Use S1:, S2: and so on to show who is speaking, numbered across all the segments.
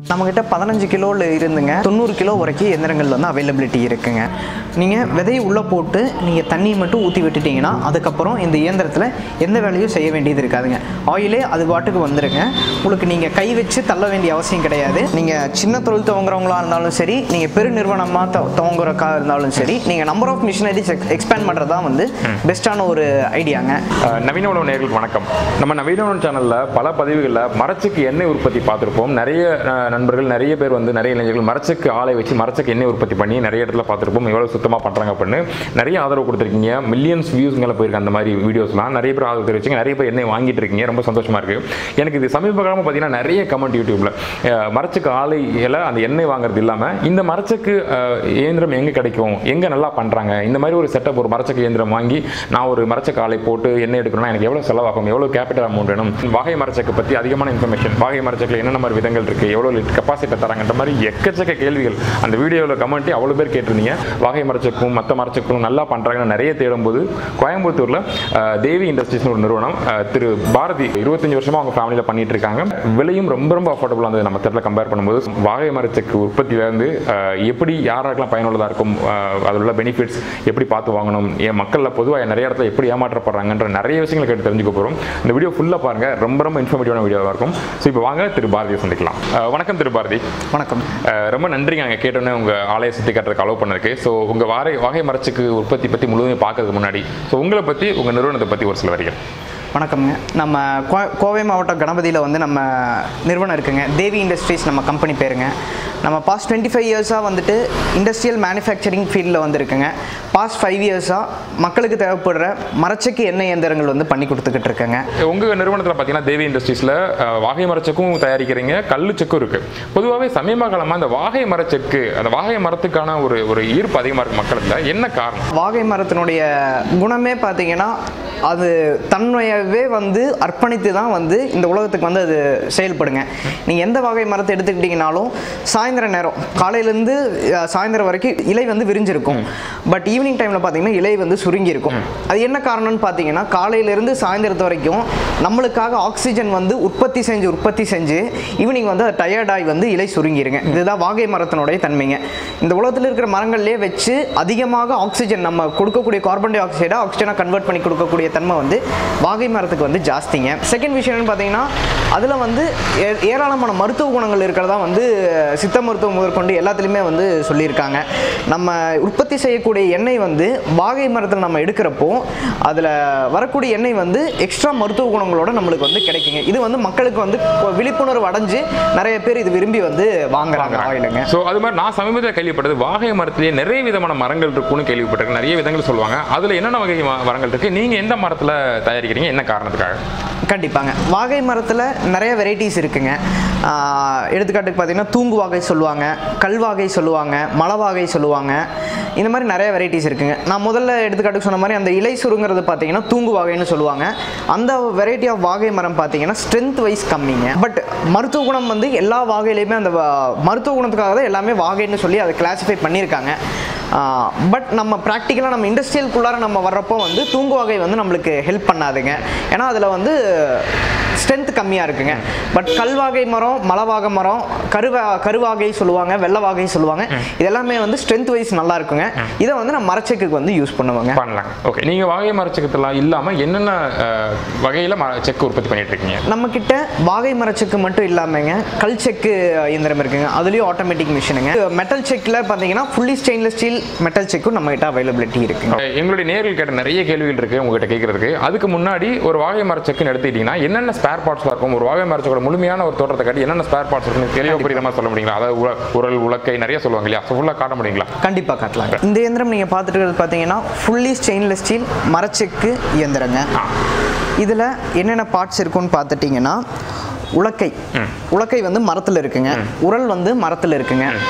S1: நம்மக்கிட்ட பதினஞ்சு கிலோவில் இருந்துங்க தொண்ணூறு கிலோ வரைக்கும் எந்திரங்கள் வந்து அவைலபிலிட்டி இருக்குங்க நீங்கள் விதையை உள்ளே போட்டு நீங்கள் தண்ணியை மட்டும் ஊற்றி விட்டுட்டீங்கன்னா அதுக்கப்புறம் இந்த இயந்திரத்தில் எந்த வேலையும் செய்ய வேண்டியது இருக்காதுங்க ஆயிலே அது பாட்டுக்கு வந்துருங்க உங்களுக்கு நீங்கள் கை வச்சு தள்ள வேண்டிய அவசியம் கிடையாது நீங்கள் சின்ன தொழில் துவங்குறவங்களா இருந்தாலும் சரி நீங்கள் பெரு நிறுவனமாக த துவங்குறக்கா இருந்தாலும் சரி நீங்கள் நம்பர் ஆஃப் மிஷினரிஸ் எக்ஸ்பேண்ட் பண்ணுறது தான் வந்து பெஸ்ட்டான ஒரு ஐடியாங்க
S2: அஹ் நவீன உணவு நேர்களுக்கு வணக்கம் நம்ம நவீன உணவு சேனலில் பல பதிவுகளில் மரச்சுக்கு எண்ணெய் உற்பத்தி பார்த்துருப்போம் நிறைய அஹ், நண்பர்கள் நிறைய பேர் வந்து நிறைய இளைஞர்கள் மரச்சுக்கு ஆலை வச்சு மரச்சுக்கு எண்ணெய் உற்பத்தி பண்ணி நிறைய இடத்துல பார்த்துருப்போம் எவ்வளோ சுத்தமாக பண்ணுறாங்க அப்படின்னு நிறைய ஆதரவு கொடுத்துருக்கீங்க மில்லியன்ஸ் வியூஸ் மேலே போயிருக்கு அந்த மாதிரி வீடியோஸ்லாம் நிறைய பேர் ஆதரவு தெரிவிச்சிங்க நிறைய பேர் எண்ணெய் வாங்கிட்டு இருக்கீங்க ரொம்ப சந்தோஷமாக இருக்குது எனக்கு இது சமீப காலமாக பார்த்தீங்கன்னா நிறைய கமெண்ட் யூடியூப்பில் மரச்சுக்கு ஆலையில் அந்த எண்ணெய் வாங்குறது இல்லாமல் இந்த மரச்சுக்கு அஹ், இயந்திரம் எங்கே கிடைக்கும் எங்கே நல்லா பண்ணுறாங்க இந்த மாதிரி ஒரு செட்டப் ஒரு மரச்சக்கு இயந்திரம் வாங்கி நான் ஒரு மரச்சக்கு ஆலை போட்டு எண்ணெய் எடுக்கணும்னா எனக்கு எவ்வளோ செலவாகும் எவ்வளோ கேபிட்டல் அமௌண்ட் வேணும் வாகை மரச்சக்கு பற்றி அதிகமான இன்ஃபர்மேஷன் வாகை மரச்சக்கில் என்னென்ன மாதிரி விதங்கள் இருக்குது எவ்வளோ லிட் கெப்பாசிட்டி தராங்கன்ற மாதிரி எக்கச்சக்க கேள்விகள் அந்த வீடியோவில் கமெண்ட்டி அவ்வளோ பேர் கேட்டிருந்தீங்க வாகை மரச்சக்கும் மற்ற மரச்சக்கும் நல்லா பண்ணுறாங்கன்னு நிறைய தேடும்போது கோயம்புத்தூரில் அஹ், தேவி இண்டஸ்ட்ரீஸ்னு ஒரு நிறுவனம் அஹ், திரு பாரதி இருபத்தஞ்சு வருஷமா அவங்க ஃபேமிலியில் பண்ணிட்டு இருக்காங்க விலையும் ரொம்ப ரொம்ப அஃபோர்டபுளாக இருந்தது நம்ம தெருவில் கம்பேர் பண்ணும்போது வாகை மரச்சக்கு உற்பத்தியிலேருந்து எப்படி யாராருக்கெல்லாம் பயனுள்ளதாக இருக்கும் அஹ், அதில் உள்ள பெனிஃபிட்ஸ் எப்படி பார்த்து வாங்கணும் என் மக்களில் பொதுவாக நிறைய இடத்துல எப்படி ஏமாற்றப்படுறாங்கன்ற நிறைய விஷயங்களை கேட்டு தெரிஞ்சுக்க போகிறோம் இந்த வீடியோ ஃபுல்லாக பாருங்க ரொம்ப ரொம்ப இன்ஃபர்மேட்டிவான வீடியோவாக இருக்கும் ஸோ இப்போ வாங்க திரு பாரதியை சந்திக்கலாம் அஹ், வணக்கம் திரு பாரதி
S1: வணக்கம்
S2: அஹ், ரொம்ப நன்றிங்க அங்கே கேட்டோன்னே உங்கள் ஆலய சுற்றி காட்டுறதுக்கு அலோவ் பண்ணதுக்கு ஸோ உங்கள் வாரை வகை மரச்சுக்கு உற்பத்தி பற்றி முழுவதும் பார்க்கறதுக்கு முன்னாடி ஸோ உங்களை பற்றி உங்கள் நிறுவனத்தை பற்றி ஒரு சில வரிகள்
S1: வணக்கம்ங்க நம்ம கோ- கோவை மாவட்டம் கணபதியில் வந்து நம்ம நிறுவனம் இருக்குங்க தேவி இண்டஸ்ட்ரீஸ் நம்ம கம்பெனி பேருங்க நம்ம பாஸ்ட் டுவெண்ட்டி ஃபைவ் இயர்ஸாக வந்துட்டு இண்டஸ்ட்ரியல் மேனுஃபேக்சரிங் ஃபீல்டில் வந்துருக்குங்க பாஸ்ட் ஃபைவ் இயர்ஸாக மக்களுக்கு தேவைப்படுற மரச்சக்கு எண்ணெய் இயந்திரங்கள் வந்து பண்ணி கொடுத்துக்கிட்டு இருக்கேங்க
S2: உங்கள் நிறுவனத்தில் பார்த்தீங்கன்னா தேவி இண்டஸ்ட்ரீஸில் வாகை மரச்சக்கும் தயாரிக்கிறீங்க கல்லு செக்கும் இருக்குது பொதுவாகவே சமீப காலமாக இந்த வாகை மரச்செக்கு அந்த வாகை மரத்துக்கான ஒரு ஒரு ஈர்ப்பு அதிகமாக இருக்குது மக்களுக்கு என்ன காரணம்
S1: வாகை மரத்தினுடைய குணமே பார்த்தீங்கன்னா அது தன்மையவே வந்து அர்ப்பணித்து தான் வந்து இந்த உலகத்துக்கு வந்து அது செயல்படுங்க நீங்கள் எந்த வகை மரத்தை எடுத்துக்கிட்டிங்கனாலும் சாயந்தர நேரம் காலையிலேருந்து சாயந்தரம் வரைக்கும் இலை வந்து விரிஞ்சிருக்கும் பட் ஈவினிங் டைமில் பார்த்தீங்கன்னா இலை வந்து சுருங்கி இருக்கும் அது என்ன காரணம்னு பார்த்தீங்கன்னா காலையிலேருந்து சாயந்தரத்து வரைக்கும் நம்மளுக்காக ஆக்சிஜன் வந்து உற்பத்தி செஞ்சு உற்பத்தி செஞ்சு ஈவினிங் வந்து அது டயர்டாகி வந்து இலை சுருங்கிருங்க இதுதான் வாகை மரத்தினுடைய தன்மைங்க இந்த உலகத்தில் இருக்கிற மரங்கள்லேயே வச்சு அதிகமாக ஆக்சிஜன் நம்ம கொடுக்கக்கூடிய கார்பன் டை ஆக்சைடை ஆக்சிஜனாக கன்வெர்ட் பண்ணி கொடுக்கக்கூடிய தன்மை வந்து வாகை மரத்துக்கு வந்து ஜாஸ்திங்க செகண்ட் விஷயம் என்னன்னு பார்த்தீங்கன்னா அதில் வந்து ஏ- ஏராளமான மருத்துவ குணங்கள் இருக்கிறதா வந்து சித்த மருத்துவம் முதற்கொண்டு எல்லாத்துலேயுமே வந்து சொல்லியிருக்காங்க நம்ம உற்பத்தி செய்யக்கூடிய எண்ணெய் வந்து வாகை மரத்தில் நம்ம எடுக்கிறப்போ அதில் வரக்கூடிய எண்ணெய் வந்து எக்ஸ்ட்ரா மருத்துவ குணங்களோட நம்மளுக்கு வந்து கிடைக்குங்க இது வந்து மக்களுக்கு வந்து கொ- விழிப்புணர்வு அடைஞ்சு நிறைய பேர் இது விரும்பி வந்து வாங்குறாங்க ஆயிலுங்க
S2: ஸோ அது மாதிரி நான் சமீபத்தில் கேள்விப்பட்டது வாகை மரத்திலேயே நிறைய விதமான மரங்கள் இருக்குன்னு கேள்விப்பட்டிருக்கேன் நிறைய விதங்கள் சொல்லுவாங்க அதில் என்னென்ன வகை ம- மரங்கள் இருக்குது நீங்கள் எந்த மரத்தில் தயாரிக்கிறீங்க என்ன காரணத்துக்காக
S1: கண்டிப்பாங்க வாகை மரத்தில் நிறைய வெரைட்டிஸ் இருக்குங்க ஆஹ் எடுத்துக்காட்டுக்கு பார்த்தீங்கன்னா தூங்கு வாகை சொல்லுவாங்க கல்வாகை சொல்லுவாங்க மலவாகை சொல்லுவாங்க இந்த மாதிரி நிறைய வெரைட்டிஸ் இருக்குங்க நான் முதல்ல எடுத்துக்காட்டுக்கு சொன்ன மாதிரி அந்த இலை சுருங்கிறது பார்த்தீங்கன்னா தூங்கு வாகைன்னு சொல்லுவாங்க அந்த வெரைட்டி ஆஃப் வாகை மரம் பார்த்தீங்கன்னா ஸ்ட்ரென்த் வைஸ் கம்மிங்க பட் மருத்துவ குணம் வந்து எல்லா வாகையிலையுமே அந்த வா- மருத்துவ குணத்துக்காக தான் எல்லாமே வாகைன்னு சொல்லி அதை கிளாஸிஃபை பண்ணியிருக்காங்க பட் நம்ம ப்ராக்டிக்கலாக நம்ம இண்டஸ்ட்ரியல்குள்ளார நம்ம வர்றப்போ வந்து தூங்கு வகை வந்து நம்மளுக்கு ஹெல்ப் பண்ணாதுங்க ஏன்னா அதில் வந்து ஸ்ட்ரென்த் கம்மியாக இருக்குங்க பட் கல்வாகை மரம் மலவாகை மரம் கருவா கருவாகை சொல்லுவாங்க வெள்ளவாகை சொல்லுவாங்க இதெல்லாமே வந்து ஸ்ட்ரென்த் வைஸ் நல்லா இருக்குங்க இதை வந்து நம்ம மரச்செக்குக்கு வந்து யூஸ் பண்ணுவாங்க
S2: பண்ணலாம் ஓகே நீங்கள் வாகை மரச்சக்கத்தெல்லாம் இல்லாமல் என்னென்ன வகையில் செக் உற்பத்தி பண்ணிட்டு இருக்கீங்க
S1: நம்ம கிட்ட வாகை மரச்செக்கு மட்டும் இல்லாமங்க கல் செக்கு இயந்திரம் இருக்குங்க அதுலேயும் ஆட்டோமேட்டிக் மிஷினுங்க மெட்டல் செக்கில் பார்த்தீங்கன்னா ஃபுல்லி ஸ்டெயின்லெஸ் ஸ்டீல் மெட்டல் செக்கும் நம்ம கிட்ட அவைலபிலிட்டி இருக்குங்க
S2: அஹ் எங்களுடைய நேரில் கேட்ட நிறைய கேள்விகள் இருக்கு உங்ககிட்ட கேட்கறதுக்கு அதுக்கு முன்னாடி ஒரு வாகை மரச்சக்குன்னு எடுத்துக்கிட்டீங்கன்னா என்னென்ன ஸ்பேர் பார்ட்ஸ் இருக்கும் ஒரு வாகை மரச்சக்கோட முழுமையான ஒரு தோற்றத்தை காட்டி என்னென்ன ஸ்பேர் பார்ட்ஸ் இருக்குன்னு தெளிவாக புரியுற மாதிரி சொல்ல முடியுங்களா அதாவது உர- உரல் உலக்கை நிறைய சொல்லுவாங்க இல்லையா ஃபுல்லாக காட்ட முடியுங்களா
S1: கண்டிப்பாக காட்டலாங்க இந்த இயந்திரம் நீங்கள் பார்த்துட்டு இருக்கிறது பார்த்தீங்கன்னா ஃபுல்லி ஸ்டெயின்லெஸ் ஸ்டீல் மரச்செக்கு இயந்திரங்க இதில் என்னென்ன பார்ட்ஸ் இருக்குன்னு பார்த்துட்டிங்கன்னா உலக்கை உலக்கை வந்து மரத்தில் இருக்குங்க உரல் வந்து மரத்தில் இருக்குங்க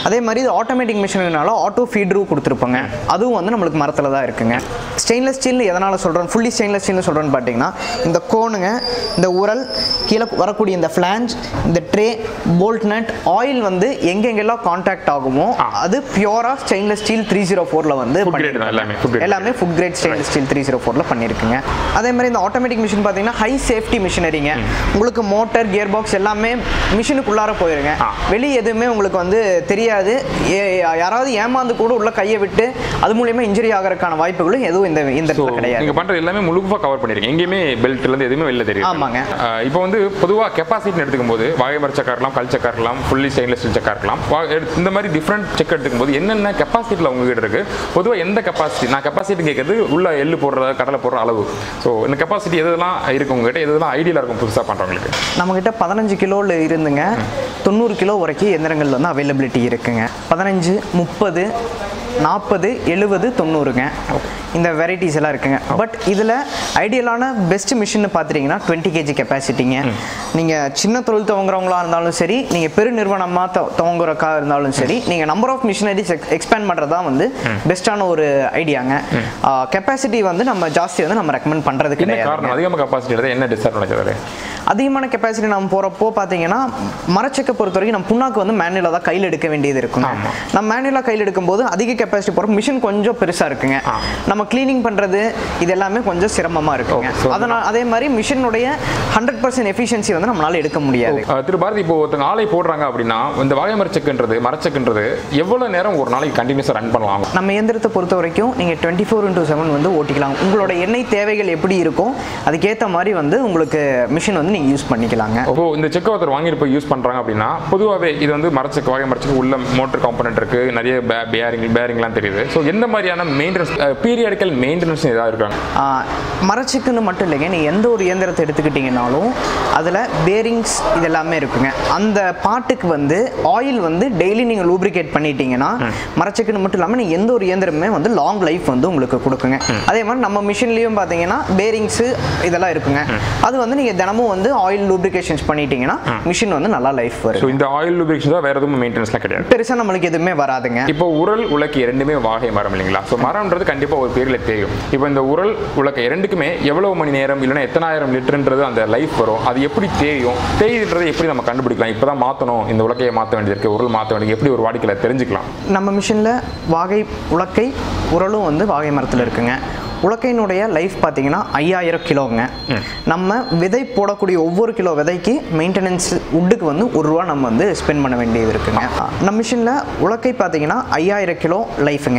S1: அதே மாதிரி இது ஆட்டோமேட்டிக் மிஷினுனால ஆட்டோ ஃபீட்ரு கொடுத்துருப்பாங்க அதுவும் வந்து நம்மளுக்கு மரத்தில் தான் இருக்குங்க ஸ்டெயின்லெஸ் ஸ்டீல் எதனால் சொல்கிறோம் ஃபுல்லி ஸ்டெயின்லெஸ் ஸ்டீல்னு சொல்கிறோன்னு பார்த்தீங்கன்னா இந்த கோனுங்க இந்த உரல் கீழே வரக்கூடிய இந்த ஃப்ளான்ஜ் இந்த ட்ரே போல்ட் நட் ஆயில் வந்து எங்கெங்கெல்லாம் காண்டாக்ட் ஆகுமோ அது பியூராக ஸ்டெயின்லெஸ் ஸ்டீல் த்ரீ ஜீரோ ஃபோரில் வந்து
S2: Food grade தான் எல்லாமே, food grade.
S1: எல்லாமே food grade stainless steel three zero ஃபோரில் பண்ணியிருக்குங்க அதே மாதிரி இந்த ஆட்டோமேட்டிக் மிஷின் பார்த்தீங்கன்னா ஹை சேஃப்டி மிஷினரிங்க உங்களுக்கு மோட்டர் கியர் பாக்ஸ் எல்லாமே மிஷினுக்குள்ளார போயிருங்க
S2: ஆ.
S1: வெளியே எதுவுமே உங்களுக்கு வந்து தெரியாது ஏ- யாராவது ஏமாந்து கூட உள்ள கையை விட்டு அது மூலியமா இன்ஜுரி ஆகிறதுக்கான வாய்ப்புகளும் எதுவும் இந்த இந்த
S2: ஸோ
S1: இடத்துல கிடையாது
S2: நீங்க பண்றது எல்லாமே முழுக்க கவர் பண்ணிருக்கீங்க எங்கேயுமே பெல்ட்ல இருந்து எதுவுமே வெளில தெரியும்
S1: ஆமாங்க.
S2: இப்போ வந்து பொதுவா கெப்பாசிட்டி எடுத்துக்கும் போது வாகைமர சக்கா இருக்கலாம் கல் சக்கா இருக்கலாம் ஃபுல்லி ஸ்டெயின்லெஸ் ஸ்டீல் சக்கா இருக்கலாம் வா- எடுத்து- இந்த மாதிரி டிஃப்ரெண்ட் செக் எடுத்துக்கும் போது என்னென்ன கெப்பாசிட்டியில் உங்ககிட்ட இருக்கு பொதுவா எந்த கெப்பாசிட்டி நான் கெப்பாசிட்டி கேட்கறது உள்ள எள்ளு போடுற கடலை போடுற அளவு ஸோ இந்த கெப்பாசிட்டி எதெல்லாம் இருக்கு உங்ககிட்ட எதெல்லாம் ஐடியலாக இருக்கும் புதுசா பண்றவங்களுக்கு
S1: நம்மக்கிட்ட பதினஞ்சு கிலோவில் இருந்துங்க தொண்ணூறு கிலோ வரைக்கும் எந்திரங்கள் வந்து அவைலபிலிட்டி இருக்குங்க பதினஞ்சு முப்பது நாற்பது எழுபது தொண்ணூறுங்க இந்த வெரைட்டிஸ் எல்லாம் இருக்குங்க பட் இதில் ஐடியலான பெஸ்ட் மிஷின் பார்த்துட்டிங்கன்னா டுவெண்ட்டி கேஜி கெப்பாசிட்டிங்க நீங்கள் சின்ன தொழில் துவங்குறவங்களா இருந்தாலும் சரி நீங்கள் பெரு நிறுவனமாக துவங்குறக்கா இருந்தாலும் சரி நீங்கள் நம்பர் ஆஃப் மிஷினரிஸ் எக்ஸ்பேண்ட் பண்ணுறது தான் வந்து பெஸ்ட்டான ஒரு ஐடியாங்க கெப்பாசிட்டி வந்து நம்ம ஜாஸ்தி வந்து நம்ம ரெக்கமெண்ட் பண்ணுறது
S2: என்ன
S1: கிடையாது
S2: காரணம் அதிகமாக கெப்பாசிட்டி எடுத்தா என்ன டிஸ்அட்வான்டேஜ் அது
S1: அதிகமான கெப்பாசிட்டி நம்ம போகிறப்போ பார்த்தீங்கன்னா மரச்செக்கை பொறுத்த வரைக்கும் நம்ம புண்ணாக்கு வந்து மேனுவலாக தான் கையில் எடுக்க வேண்டியது இருக்கும்
S2: ஆமா.
S1: நம்ம மேனுவலாக கையில் எடுக்கும்போது அதிக கெப்பாசிட்டி போகிற மிஷின் கொஞ்சம் பெருசாக இருக்குங்க
S2: ஆ.
S1: நம்ம க்ளீனிங் பண்ணுறது இது எல்லாமே கொஞ்சம் சிரமமாக இருக்குங்க
S2: Oh, so-
S1: அதனால் அதே மாதிரி மிஷினுடைய ஹண்ட்ரட் பர்சன்ட் எஃபிஷியன்சி வந்து நம்மளால எடுக்க முடியாது
S2: அஹ் திரு பாரதி இப்போ ஒருத்தங்க ஆலை போடுறாங்க அப்படின்னா இந்த வாகை மரச்செக்குன்றது மரச்செக்குன்றது எவ்வளவு நேரம் ஒரு நாளைக்கு கண்டினியூஸாக ரன் பண்ணலாம்
S1: நம்ம இயந்திரத்தை பொறுத்த வரைக்கும் நீங்கள் டுவெண்ட்டி ஃபோர் இன்டூ செவன் வந்து ஓட்டிக்கலாம் உங்களோட எண்ணெய் தேவைகள் எப்படி இருக்கும் அதுக்கேற்ற மாதிரி வந்து உங்களுக்கு மிஷின் வந்து நீங்கள் யூஸ் பண்ணிக்கலாங்க
S2: இப்போ இந்த செக் ஒருத்தர் வாங்கிட்டு போய் யூஸ் பண்றாங்க அப்படின்னா பொதுவாகவே இது வந்து மரச்செக்கு வாகை மரச்செக்கு உள்ள மோட்டர் காம்பனன்ட் இருக்கு நிறைய பேரிங் பேரிங்லாம் தெரியுது ஸோ எந்த மாதிரியான மெயின்டெனன்ஸ் பீரியாடிக்கல் மெயின்டெனன்ஸ் ஏதாவது இருக்காங்க
S1: ஆஹ் மரச்சிக்குன்னு மட்டும் இல்லைங்க நீ எந்த ஒரு இயந்திரத்தை எடுத்துக்கிட்டிங்கனாலும் அதில் பேரிங்ஸ் இது எல்லாமே இருக்குங்க அந்த பாட்டுக்கு வந்து ஆயில் வந்து டெய்லி நீங்கள் லூப்ரிகேட் பண்ணிட்டீங்கன்னா மரச்சிக்குன்னு மட்டும் இல்லாமல் நீங்கள் எந்த ஒரு இயந்திரமே வந்து லாங் லைஃப் வந்து உங்களுக்கு கொடுக்குங்க அதே மாதிரி நம்ம மிஷின்லேயும் பார்த்தீங்கன்னா பேரிங்ஸு இதெல்லாம் இருக்குங்க அது வந்து நீங்கள் தினமும் வந்து ஆயில் லூப்ரிகேஷன்ஸ் பண்ணிட்டீங்கன்னா மிஷின் வந்து நல்லா லைஃப்
S2: ஸோ
S1: வரும்
S2: இந்த ஆயில் லூபிரிகேஷன் தான் வேற எதுவும் மெயின்டெனன்ஸ்லாம் கிடையாது
S1: பெருசாக நம்மளுக்கு எதுவுமே வராதுங்க
S2: இப்போ உரல் உலக்கு இரண்டுமே வாகை மரம் இல்லைங்களா ஸோ மரம்ன்றது கண்டிப்பாக ஒரு பேரில் தெரியும் இப்போ இந்த உரல் உலக்க இரண்டுக்குமே எவ்வளவு மணி நேரம் இல்லைன்னா எத்தனாயிரம் லிட்டர்ன்றது அந்த லைஃப் வரும் அது எப்படி தேயும் தேயுதுன்றதை எப்படி நம்ம கண்டுபிடிக்கலாம் இப்போ தான் மாற்றணும் இந்த உலக்கையை மாற்ற வேண்டியது உரல் மாற்ற வேண்டியது எப்படி ஒரு வாடிக்கையில் தெரிஞ்சுக்கலாம்
S1: நம்ம மிஷினில் வாகை உலக்கை உரலும் வந்து வாகை மரத்தில் இருக்குங்க உலக்கையினுடைய லைஃப் பார்த்தீங்கன்னா ஐயாயிரம் கிலோங்க நம்ம விதை போடக்கூடிய ஒவ்வொரு கிலோ விதைக்கு மெயின்டெனன்ஸ் உட்டுக்கு வந்து ஒரு ரூபா நம்ம வந்து ஸ்பெண்ட் பண்ண வேண்டியது இருக்குங்க நம்ம மிஷினில் உலக்கை பார்த்தீங்கன்னா ஐயாயிரம் கிலோ லைஃபுங்க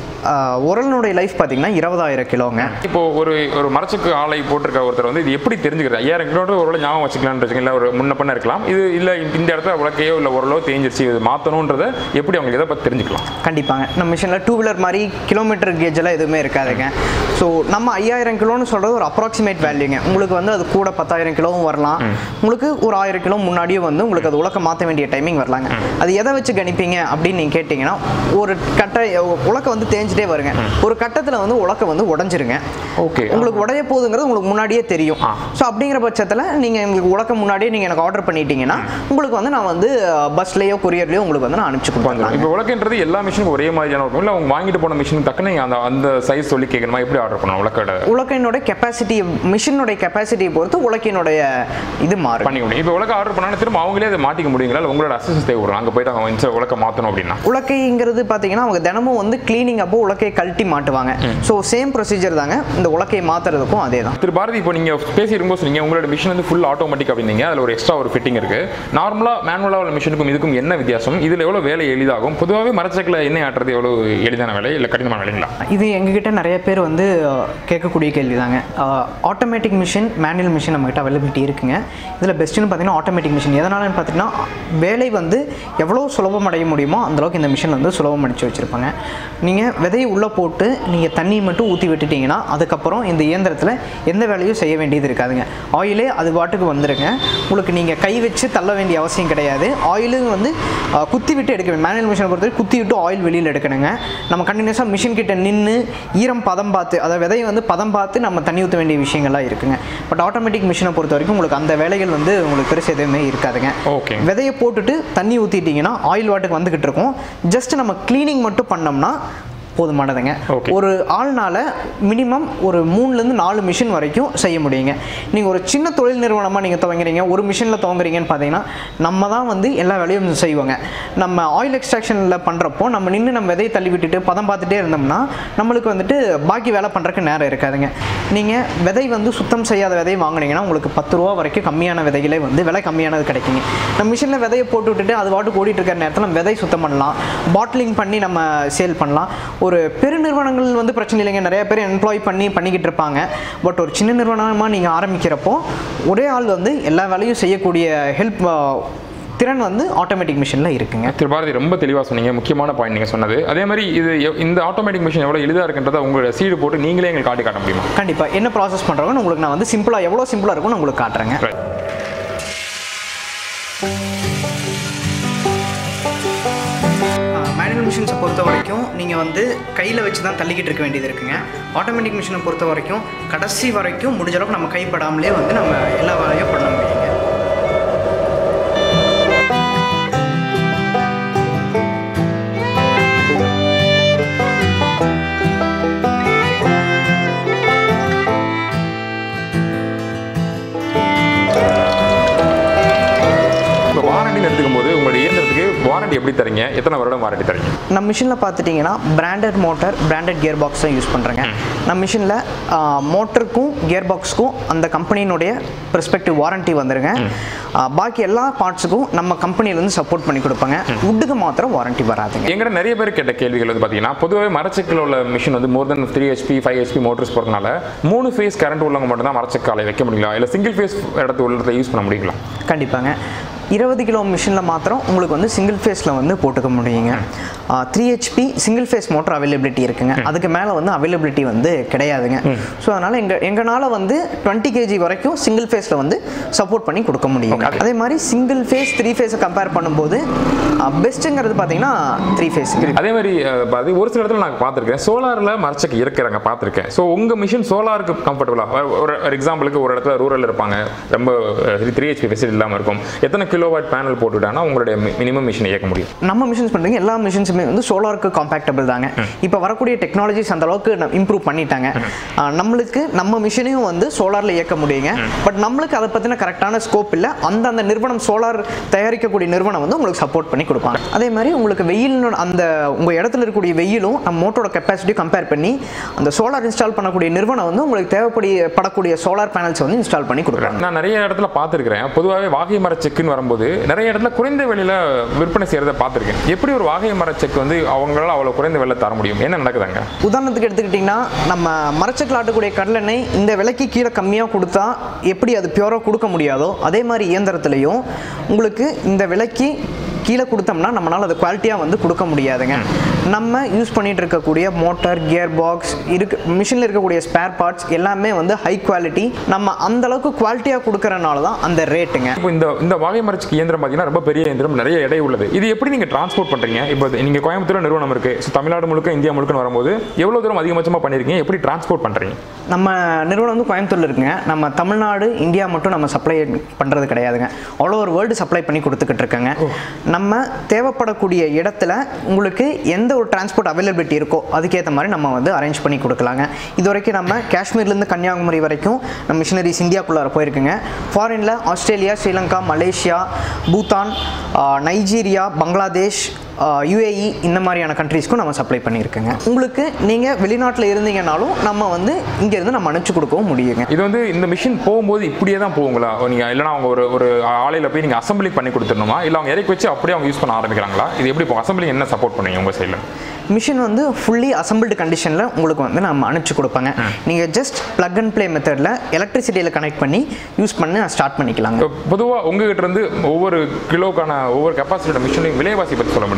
S1: உரலினுடைய லைஃப் பார்த்தீங்கன்னா இருபதாயிரம் கிலோங்க
S2: இப்போ ஒரு ஒரு மரச்சுக்கு ஆலை போட்டிருக்க ஒருத்தர் வந்து இது எப்படி தெரிஞ்சுக்கிறது ஐயாயிரம் கிலோமீட்டர் ஒரு ஞாபகம் வச்சுக்கலாம்னு வச்சுக்கோங்க இல்லை ஒரு முன்ன பண்ண இருக்கலாம் இது இல்லை இந்த இடத்துல உலக்கையோ இல்லை ஓரளவு தேஞ்சிருச்சு இது மாற்றணுன்றதை எப்படி அவங்க இதை பற்றி தெரிஞ்சுக்கலாம்
S1: கண்டிப்பாங்க நம்ம மிஷினில் டூ வீலர் மாதிரி கிலோமீட்டர் கேஜ் எல்லாம் எதுவுமே இருக்காதுங்க ஸோ நம்ம ஐயாயிரம் கிலோன்னு சொல்கிறது ஒரு அப்ராக்சிமேட் வேல்யூங்க உங்களுக்கு வந்து அது கூட பத்தாயிரம் கிலோவும் வரலாம் உங்களுக்கு ஒரு ஆயிரம் கிலோ முன்னாடியே வந்து உங்களுக்கு அது உலக்க மாற்ற வேண்டிய டைமிங் வரலாங்க அது எதை வச்சு கணிப்பீங்க அப்படின்னு நீங்கள் கேட்டிங்கன்னா ஒரு கட்டை உலக்க வந்து தேஞ்சிட்டே வருங்க ஒரு கட்டத்தில் வந்து உலக்க வந்து உடஞ்சிருங்க
S2: ஓகே
S1: உங்களுக்கு உடைய போகுதுங்கிறது உங்களுக்கு முன்னாடியே தெரியும்
S2: ஆ.
S1: ஸோ அப்படிங்கிற பட்சத்தில் நீங்கள் எங்களுக்கு உலக்க முன்னாடியே நீங்கள் எனக்கு ஆர்டர் பண்ணிட்டீங்கன்னா உங்களுக்கு வந்து நான் வந்து பஸ்லேயோ கொரியர்லேயோ உங்களுக்கு வந்து நான் அனுப்பிச்சு கொடுத்துருவேன்
S2: இப்போ உலக்கன்றது எல்லா மிஷினுக்கும் ஒரே மாதிரியான இருக்கும் இல்லை அவங்க வாங்கிட்டு போன மிஷின் டக்குன்னு அந்த அந்த சைஸ் சொல்லி கேட்கணுமா எப்படி ஆர்டர் பண்ணணும் உலக்கோட
S1: உலக்கையினுடைய கெப்பாசிட்டி மிஷினுடைய கெப்பாசிட்டியை பொறுத்து உலக்கையினுடைய இது மாறும்
S2: பண்ணிக்க முடியும் இப்போ உலக ஆர்டர் பண்ணாலும் திரும்ப அவங்களே அதை மாட்டிக்க முடியுங்களா இல்லை உங்களோட அசிஸ்டன்ஸ் தேவைப்படும் அங்கே போயிட்டு அவங்க இந்த உலக்க மாற்றணும் அப்படின்னா
S1: உலக்கைங்கிறது பார்த்தீங்கன்னா அவங்க தினமும் வந்து க்ளீனிங் அப்போ உலக்கையை கழட்டி மாட்டுவாங்க ஸோ சேம் ப்ரொசீஜர் தாங்க இந்த உலக்கையை மாற்றுறதுக்கும் அதே தான்
S2: திரு பாரதி இப்போ நீங்கள் பேசி இருக்கும்போது சொன்னீங்க உங்களோட மிஷின் வந்து ஃபுல் ஆட்டோமேட்டிக் அப்படின்னீங்க அதில் ஒரு எக்ஸ்ட்ரா ஒரு ஃபிட்டிங் இருக்கு நார்மலாக மேனுவலாக உள்ள மிஷினுக்கும் இதுக்கும் என்ன வித்தியாசம் இதில் எவ்வளோ வேலை எளிதாகும் பொதுவாகவே மரச்சக்கில் எண்ணெய் ஆட்டுறது எவ்வளோ எளிதான வேலை இல்லை கடினமான வேலைங்களா
S1: இது எங்ககிட்ட நிறைய பேர் வந்து அஹ், கேட்கக்கூடிய கேள்வி தாங்க ஆட்டோமேட்டிக் மிஷின் மேனுவல் மிஷின் நம்மகிட்ட அவைலபிலிட்டி இருக்குங்க இதில் பெஸ்ட்டுன்னு பார்த்தீங்கன்னா ஆட்டோமேட்டிக் மிஷின் எதனாலன்னு பார்த்தீங்கன்னா வேலை வந்து எவ்வளோ சுலபம் அடைய முடியுமோ அந்த அளவுக்கு இந்த மிஷின் வந்து சுலபம் அடிச்சு வச்சுருப்பாங்க நீங்கள் விதை விதையை உள்ளே போட்டு நீங்கள் தண்ணி மட்டும் ஊற்றி விட்டுட்டீங்கன்னா அதுக்கப்புறம் இந்த இயந்திரத்தில் எந்த வேலையும் செய்ய வேண்டியது இருக்காதுங்க ஆயிலே அது பாட்டுக்கு வந்துருங்க உங்களுக்கு நீங்கள் கை வச்சு தள்ள வேண்டிய அவசியம் கிடையாது ஆயிலும் வந்து அஹ், குத்தி விட்டு எடுக்க மேனுவல் மிஷினை பொறுத்தவரை குத்தி விட்டு ஆயில் வெளியில் எடுக்கணுங்க நம்ம கண்டினியூஸாக மிஷின் கிட்ட நின்று ஈரம் பதம் பார்த்து அதாவது விதையை வந்து பதம் பார்த்து நம்ம தண்ணி ஊற்ற வேண்டிய விஷயங்கள்லாம் இருக்குங்க பட் ஆட்டோமேட்டிக் மிஷினை பொறுத்த வரைக்கும் உங்களுக்கு அந்த வேலைகள் வந்து உங்களுக்கு பெருசு எதுவுமே இருக்காதுங்க
S2: ஓகே
S1: விதையை போட்டுட்டு தண்ணி ஊற்றிட்டிங்கன்னா ஆயில் வாட்டுக்கு வந்துக்கிட்டு இருக்கும் ஜஸ்ட் நம்ம க்ளீனிங் மட்டும் பண்ணோம்னா போதுமானதுங்க
S2: Okay.
S1: ஒரு ஆள்னால மினிமம் ஒரு மூணுலேருந்து நாலு மிஷின் வரைக்கும் செய்ய முடியுங்க நீங்கள் ஒரு சின்ன தொழில் நிறுவனமாக நீங்கள் துவங்குறீங்க ஒரு மிஷினில் துவங்குறீங்கன்னு பார்த்தீங்கன்னா நம்ம தான் வந்து எல்லா வேலையும் செய்வோங்க நம்ம ஆயில் எக்ஸ்ட்ராக்ஷனில் பண்ணுறப்போ நம்ம நின்று நம்ம விதையை தள்ளி விட்டுட்டு பதம் பார்த்துட்டே இருந்தோம்னா நம்மளுக்கு வந்துட்டு பாக்கி வேலை பண்ணுறதுக்கு நேரம் இருக்காதுங்க நீங்கள் விதை வந்து சுத்தம் செய்யாத விதையை வாங்குனீங்கன்னா உங்களுக்கு பத்து ரூபா வரைக்கும் கம்மியான விதைகளே வந்து விலை கம்மியானது கிடைக்குங்க நம்ம மிஷினில் விதையை போட்டு விட்டுட்டு அது பாட்டுக்கு ஓடிட்டு இருக்கிற நேரத்தில் நம்ம விதை சுத்தம் பண்ணலாம் பாட்டிலிங் பண்ணி நம்ம சேல் பண்ணலாம் ஒரு பெருநிறுவனங்கள் வந்து பிரச்சனை இல்லைங்க நிறைய பேர் எம்ப்ளாய் பண்ணி பண்ணிக்கிட்டு இருப்பாங்க பட் ஒரு சின்ன நிறுவனமாக நீங்கள் ஆரம்பிக்கிறப்போ ஒரே ஆள் வந்து எல்லா வேலையும் செய்யக்கூடிய ஹெல்ப் திறன் வந்து ஆட்டோமேட்டிக் மிஷினில் இருக்குங்க
S2: திரு பாரதி ரொம்ப தெளிவாக சொன்னீங்க முக்கியமான பாயிண்ட் நீங்கள் சொன்னது அதே மாதிரி இது எவ்- இந்த ஆட்டோமேட்டிக் மிஷின் எவ்வளோ எளிதாக இருக்குன்றதை உங்களோட சீடு போட்டு நீங்களே எங்களுக்கு காட்டி காட்ட முடியுமா
S1: கண்டிப்பாக என்ன ப்ராசஸ் பண்ணுறோன்னு உங்களுக்கு நான் வந்து சிம்பிளாக எவ்வளோ சிம்பிளாக இருக்கும்னு உங்களுக்கு காட்டுறேங்க
S2: Right.
S1: மேனுவல் மிஷின்ஸை பொறுத்த வரைக்கும் நீங்கள் வந்து கையில் வச்சு தான் தள்ளிக்கிட்டு இருக்க வேண்டியது இருக்குங்க ஆட்டோமேட்டிக் மிஷினை பொறுத்த வரைக்கும் கடைசி வரைக்கும் முடிஞ்ச அளவுக்கு நம்ம கைப்படாமலே வந்து நம்ம எல்லா வேலையும் பண்ண முடியுங்க
S2: இப்போ வாரண்டின்னு எடுத்துக்கும் போது உங்களுடைய இயந்திரத்துக்கு வாரண்டி எப்படி தரீங்க எத்தனை வருடம் வாரண்டி தரீங்க
S1: நம்ம மிஷினில் பார்த்துட்டிங்கன்னா branded motor branded gear box தான் யூஸ் பண்ணுறேங்க நம்ம மிஷினில் மோட்டருக்கும் கியர் பாக்ஸுக்கும் அந்த கம்பெனியினுடைய பெர்ஸ்பெக்டிவ் வாரண்டி வந்துருங்க ஆ, பாக்கி எல்லா பார்ட்ஸுக்கும் நம்ம கம்பெனிலேருந்து சப்போர்ட் பண்ணி கொடுப்பாங்க வுட்டுக்கு மாத்திரம் வாரண்டி வராதுங்க
S2: எங்கிட்ட நிறைய பேர் கேட்ட கேள்விகள் வந்து பார்த்தீங்கன்னா பொதுவாகவே மரச்சக்கில் உள்ள மிஷின் வந்து more than three HP five HP motors போகிறதுனால மூணு ஃபேஸ் கரண்ட் உள்ளவங்க மட்டும் தான் மரச்சக்காலை வைக்க முடியல இல்லை சிங்கிள் ஃபேஸ் இடத்து உள்ளதை யூஸ் பண்ண முடியுங்களா
S1: கண்டிப்பாங்க இருபது கிலோ மிஷினில் மாத்திரம் உங்களுக்கு வந்து சிங்கிள் ஃபேஸில் வந்து போட்டுக்க முடியுங்க three HP single phase motor availability இருக்குங்க அதுக்கு மேலே வந்து அவைலபிலிட்டி வந்து கிடையாதுங்க ஸோ அதனால் எங்கள் எங்களால் வந்து டுவெண்ட்டி கேஜி வரைக்கும் சிங்கிள் ஃபேஸில் வந்து சப்போர்ட் பண்ணி கொடுக்க முடியுங்க
S2: Okay.
S1: அதே மாதிரி சிங்கிள் ஃபேஸ் த்ரீ ஃபேஸை கம்பேர் பண்ணும்போது பெஸ்ட்டுங்கிறது பார்த்தீங்கன்னா த்ரீ ஃபேஸ்
S2: அதே மாதிரி அஹ், பாரதி ஒரு சில இடத்துல நான் பார்த்துருக்கேன் சோலாரில் மரச்சக்கு இருக்கிறாங்க பார்த்துருக்கேன் ஸோ உங்கள் மிஷின் சோலாருக்கு கம்ஃபர்டபுளாக ஒரு ஒரு எக்ஸாம்பிளுக்கு ஒரு இடத்துல ரூரல் இருப்பாங்க ரொம்ப த்ரீ ஹெச்பி ஃபெசிலிட்டி இல்லாமல் இருக்கும் எத்தனை கிலோ வாட் பேனல் போட்டுவிட்டாங்கன்னா உங்களுடைய மினிமம் மிஷினை இயக்க முடியும்
S1: நம்ம மிஷின்ஸ் பண்ணுறீங்க எல்லா மிஷின்ஸுமே வந்து சோலாருக்கு காம்பேக்டபிள் தாங்க இப்போ வரக்கூடிய டெக்னாலஜிஸ் அந்த அளவுக்கு இம்ப்ரூவ் பண்ணிட்டாங்க ஆ, நம்மளுக்கு நம்ம மிஷினையும் வந்து சோலாரில் இயக்க முடியுங்க பட் நம்மளுக்கு அதை பற்றின கரெக்டான ஸ்கோப் இல்லை அந்த அந்த நிறுவனம் சோலார் தயாரிக்கக்கூடிய நிறுவனம் வந்து உங்களுக்கு சப்போர்ட் பண்ணி கொடுப்பாங்க அதே மாதிரி உங்களுக்கு வெயில் அந்த உங்கள் இடத்துல இருக்கக்கூடிய வெயிலும் நம்ம மோட்டரோட கெப்பாசிட்டி கம்பேர் பண்ணி அந்த சோலார் இன்ஸ்டால் பண்ணக்கூடிய நிறுவனம் வந்து உங்களுக்கு தேவைப்படிய படக்கூடிய சோலார் பேனல்ஸ் வந்து இன்ஸ்டால் பண்ணி கொடுக்குறாங்க
S2: நான் நிறைய இடத்துல பார்த்துருக்கிறேன் பொதுவாகவே வாகை மர செக்குன்னு வரும்போது நிறைய இடத்துல குறைந்த விலையில் விற்பனை செய்கிறத பார்த்துருக்கேன் எப்படி ஒரு வாகை மர செக் வந்து அவங்களால அவ்வளோ குறைந்த விலையில் தர முடியும் என்ன நடக்குதாங்க
S1: உதாரணத்துக்கு எடுத்துக்கிட்டிங்கன்னா நம்ம மரச்சக்கில் ஆட்டக்கூடிய கடலெண்ணெய் இந்த விலைக்கு கீழே கம்மியாக கொடுத்தா எப்படி அது பியூராக கொடுக்க முடியாதோ அதே மாதிரி இயந்திரத்துலையும் உங்களுக்கு இந்த விலைக்கு கீழே கொடுத்தோம்னா நம்மளால் அது குவாலிட்டியாக வந்து கொடுக்க முடியாதுங்க நம்ம யூஸ் பண்ணிட்டு இருக்கக்கூடிய மோட்டார் கியர் பாக்ஸ் இருக்கு மிஷினில் இருக்கக்கூடிய ஸ்பேர் பார்ட்ஸ் எல்லாமே வந்து ஹை குவாலிட்டி நம்ம அந்த அளவுக்கு குவாலிட்டியாக கொடுக்கறனால தான் அந்த ரேட்டுங்க
S2: இப்போ இந்த இந்த வாகை மரச்சுக்கு இயந்திரம் பார்த்தீங்கன்னா ரொம்ப பெரிய இயந்திரம் நிறைய எடை உள்ளது இது எப்படி நீங்கள் டிரான்ஸ்போர்ட் பண்ணுறீங்க இப்போ நீங்கள் கோயம்புத்தூர் நிறுவனம் இருக்குது ஸோ தமிழ்நாடு முழுக்க இந்தியா முழுக்க வரும்போது எவ்வளோ தூரம் அதிகபட்சமாக பண்ணியிருக்கீங்க எப்படி டிரான்ஸ்போர்ட் பண்ணுறீங்க
S1: நம்ம நிறுவனம் வந்து கோயம்புத்தூர்ல இருக்குங்க நம்ம தமிழ்நாடு இந்தியா மட்டும் நம்ம சப்ளை பண்ணுறது கிடையாதுங்க ஆல் ஓவர் வேர்ல்டு சப்ளை பண்ணி கொடுத்துக்கிட்டு இருக்கோங்க நம்ம தேவைப்படக்கூடிய இடத்துல உங்களுக்கு எந்த ஒரு டிரான்ஸ்போர்ட் அவைலபிலிட்டி இருக்கோ அதுக்கேற்ற மாதிரி நம்ம வந்து அரேஞ்ச் பண்ணி கொடுக்கலாங்க இது வரைக்கும் நம்ம காஷ்மீர்லேருந்து கன்னியாகுமரி வரைக்கும் நம்ம மிஷினரிஸ் இந்தியாக்குள்ளார போயிருக்குங்க ஃபாரினில் ஆஸ்திரேலியா ஸ்ரீலங்கா மலேசியா பூட்டான் ஆஹ், நைஜீரியா பங்களாதேஷ் யுஏஇ இந்த மாதிரியான கண்ட்ரீஸ்க்கும் நம்ம சப்ளை பண்ணியிருக்கோங்க உங்களுக்கு நீங்கள் வெளிநாட்டில் இருந்தீங்கனாலும் நம்ம வந்து இங்கேருந்து நம்ம அனுப்பிச்சு கொடுக்கவும் முடியுங்க
S2: இது வந்து இந்த மிஷின் போகும்போது இப்படியே தான் போகுங்களா நீங்கள் இல்லைனா அவங்க ஒரு ஒரு ஆலையில் போய் நீங்கள் அசம்பிளி பண்ணி கொடுத்துடணுமா இல்லை அவங்க இறக்கி வச்சு அப்படியே அவங்க யூஸ் பண்ண ஆரம்பிக்கிறாங்களா இது எப்படி இப்போ அசம்பிளி என்ன சப்போர்ட் பண்ணுவீங்க உங்கள் சைடில்
S1: மிஷின் வந்து ஃபுல்லி அசம்பிள்டு கண்டிஷனில் உங்களுக்கு வந்து நம்ம அனுப்பிச்சு கொடுப்பாங்க நீங்கள் ஜஸ்ட் ப்ளக் அண்ட் ப்ளே மெத்தடில் எலக்ட்ரிசிட்டியில் கனெக்ட் பண்ணி யூஸ் பண்ணி ஸ்டார்ட் பண்ணிக்கலாங்க
S2: பொதுவாக உங்ககிட்ட இருந்து ஒவ்வொரு கிலோக்கான ஒவ்வொரு கெப்பாசிட்டியோட மிஷினையும் விலைவாசி பற்றி சொல்ல முடியுங்களா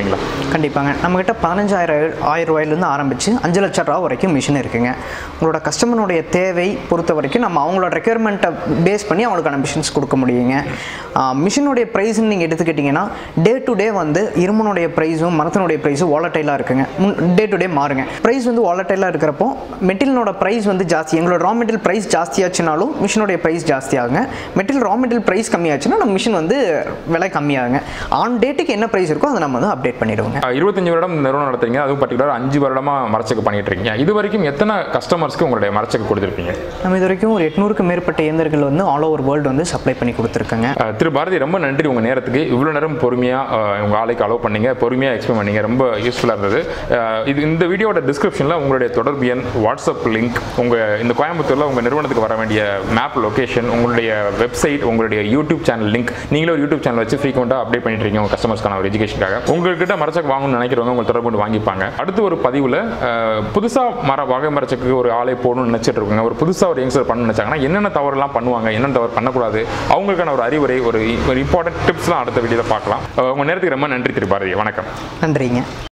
S2: சொல்லுவீங்களா
S1: கண்டிப்பாங்க நம்மக்கிட்ட பதினஞ்சாயிரம் ஆயிரம் ரூபாயிலேருந்து ஆரம்பித்து அஞ்சு லட்ச ரூபா வரைக்கும் மிஷின் இருக்குங்க உங்களோட கஸ்டமருடைய தேவை பொறுத்த வரைக்கும் நம்ம அவங்களோட ரெக்யர்மெண்ட்டை பேஸ் பண்ணி அவங்களுக்கான மிஷின்ஸ் கொடுக்க முடியுங்க மிஷினுடைய ப்ரைஸ்ன்னு நீங்கள் எடுத்துக்கிட்டிங்கன்னா டே டு டே வந்து இரும்பனுடைய ப்ரைஸும் மரத்தினுடைய ப்ரைஸும் வாலட்டைலாக இருக்குங்க டே டு டே மாறுங்க ப்ரைஸ் வந்து வாலட்டைலாக இருக்கிறப்போ மெட்டீரியலோட ப்ரைஸ் வந்து ஜாஸ்தி எங்களோட ரா மெட்டீரியல் ப்ரைஸ் ஜாஸ்தியாச்சுனாலும் மிஷினுடைய ப்ரைஸ் ஜாஸ்தியாகுங்க மெட்டீரியல் ரா மெட்டீரியல் ப்ரைஸ் கம்மியாச்சுன்னா நம்ம மிஷின் வந்து விலை கம்மியாகுங்க ஆன் டேட்டுக்கு என்ன ப்ரைஸ் இருக்கோ அதை நம்ம வந்து அப்டேட் பண்ணிடுவோங்க
S2: அஹ் இருபத்தஞ்சு வருடம் இந்த நிறுவனம் நடத்துறீங்க அதுவும் பர்டிகுலர் அஞ்சு வருடமா மரச்செக்கு பண்ணிட்டு இருக்கீங்க இது வரைக்கும் எத்தனை கஸ்டமர்ஸ்க்கு உங்களுடைய மரச்செக்கு கொடுத்துருக்கீங்க
S1: நம்ம இது வரைக்கும் ஒரு எட்நூறுக்கு மேற்பட்ட இயந்திரங்கள் வந்து ஆல் ஓவர் வேர்ல்டு வந்து சப்ளை பண்ணி கொடுத்துருக்கோங்க
S2: அஹ் திரு பாரதி ரொம்ப நன்றி உங்கள் நேரத்துக்கு இவ்வளோ நேரம் பொறுமையாக உங்கள் ஆளுக்கு அலோவ் பண்ணீங்க பொறுமையாக எக்ஸ்பிளைன் பண்ணீங்க ரொம்ப யூஸ்ஃபுல்லாக இருந்தது அஹ் இது இந்த வீடியோட டிஸ்கிரிப்ஷனில் உங்களுடைய தொடர்பு எண் வாட்ஸ்அப் லிங்க் உங்கள் இந்த கோயம்புத்தூரில் உங்கள் நிறுவனத்துக்கு வர வேண்டிய மேப் லொகேஷன் உங்களுடைய வெப்சைட் உங்களுடைய யூடியூப் சேனல் லிங்க் நீங்களே ஒரு யூடியூப் சேனல் வச்சு ஃப்ரீக்வெண்ட்டாக அப்டேட் பண்ணிட்டு இருக்கீங்க உங்கள் கஸ்டமர்ஸ்க்கான ஒரு எஜுகேஷனுக்காக உங்கள்கிட்ட மரச்சக்கு வாங்கணும்னு நினைக்கிறவங்க உங்கள் தொடர்பு கொண்டு வாங்கிப்பாங்க அடுத்து ஒரு பதிவில் புதுசாக மர வகை மரச்சக்கு ஒரு ஆளை போடணும்னு நினச்சிட்டு இருக்காங்க ஒரு புதுசாக ஒரு யங்ஸ்டர் பண்ணணும்னு நினச்சாங்கன்னா என்னென்ன தவறுலாம் பண்ணுவாங்க என்னென்ன தவறு பண்ணக்கூடாது அவங்களுக்கான ஒரு அறிவுரை ஒரு ஒரு இம்பார்ட்டன்ட் டிப்ஸ்லாம் அடுத்த வீடியோவில் பார்க்கலாம் அஹ் உங்க நேரத்துக்கு ரொம்ப நன்றி திரு பாரதி வணக்கம்
S1: நன்றிங்க